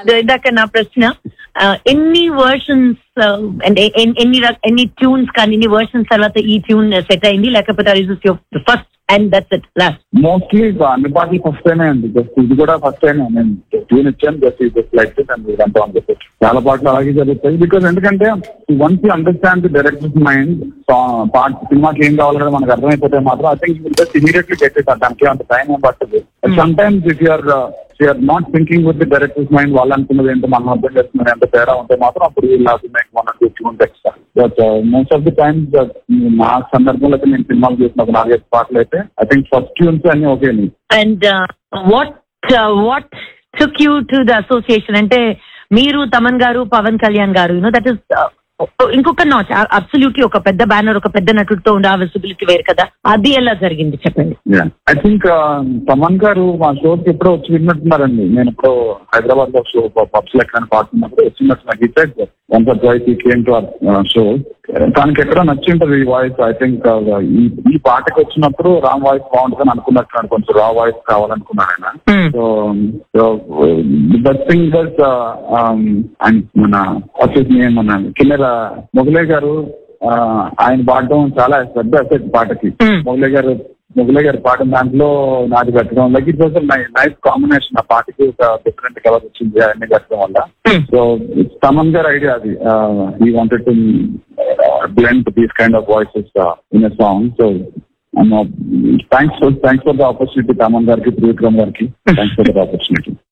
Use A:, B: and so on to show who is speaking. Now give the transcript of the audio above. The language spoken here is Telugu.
A: ఇందాక నా ప్రశ్న ఆ, ఎన్ని వర్షన్స్ అంటే ఎన్- ఎన్ని రక- ఎన్ని ట్యూన్స్ కానీ ఎన్ని వర్షన్స్ తర్వాత ఈ ట్యూన్ సెట్ అయింది లేకపోతే first and that's it last
B: mostly అన్ని పాటలు ఫస్ట్ టైమే అండి జస్ట్ ఇది కూడా ఫస్ట్ టైమే నేను ట్యూన్ ఇచ్చాను జస్ట్ ఇది జస్ట్ లైక్ ఇట్ అండ్ ఇదంతా అని చెప్పి చాలా పాటలు అలాగే జరుగుతాయి బికాస్ ఎందుకంటే once you understand the director's mind పాట సినిమాకి ఏం కావాలి కదా మనకు అర్థమైపోతే మాత్రం I think just immediately get it దానికి అంత టైం ఏం పడుతుంది some times if you're you're not thinking with the director's mind వాళ్ళు అనుకున్నది ఏంటో మనం అర్థం చేస్తున్నారు ఎంత తేడా ఉంటే మాత్రం అప్పుడు వీళ్ళు అది make one two tunes extra but most of the times నా సందర్భంలో అయితే నేను సినిమాలు చేసిన ఒక నాలుగైదు పాటలు అయితే ఐ థింక్ ఫస్ట్ ట్యూన్స్ అన్ని okay
A: and what what took you to the association అంటే మీరు Thaman garu Pawan Kalyan garu you know that is ఇంకొక నాచ్ అబ్సల్యూట్లీ ఒక పెద్ద బ్యానర్ ఒక పెద్ద నటుడితో ఉండే ఆ విజిబిలిటీ వేరు కదా అది ఎలా జరిగింది చెప్పండి
B: ఐ థింక్ తమన్ గారు మా షోకి ఎప్పుడో వచ్చి విన్నట్టున్నారండి నేను ఇప్పుడు హైదరాబాద్ లో షో పబ్స్ లెక్క పాడుతున్నప్పుడు వచ్చినట్టు నాకు ఇచ్చాడు one for twice he came to show తనకి ఎక్కడో నచ్చి ఉంటుంది ఈ వాయిస్ ఐ థింక్ ఈ ఈ పాటకి వచ్చినప్పుడు రామ్ వాయిస్ బాగుంటుందని అనుకున్నట్టు కొంచెం రా వాయిస్ కావాలనుకున్నాను ఆయన
A: Hmm.
B: So so that thing that and మన వచ్చేసి నేను మన కిన్నెర మొగలే గారు ఆ, ఆయన పాడడం చాలా పెద్ద అసెట్ పాటకి
A: Hmm.
B: మొగలే గారు మొగలే గారు పాడిన దాంట్లో నాది కట్టడం like it was nice combination ఆ పాటకి ఒక డిఫరెంట్ కలర్ వచ్చింది అన్ని కట్టడం వల్ల
A: Hmm.
B: సో తమన్ గారు ఐడియా అది he wanted to blend these kind of voices in a song so thanks for thanks for the opportunity Thaman గారికి త్రివిక్రమ్ గారికి థ్యాంక్స్ ఫర్ ద ఆపర్చునిటీ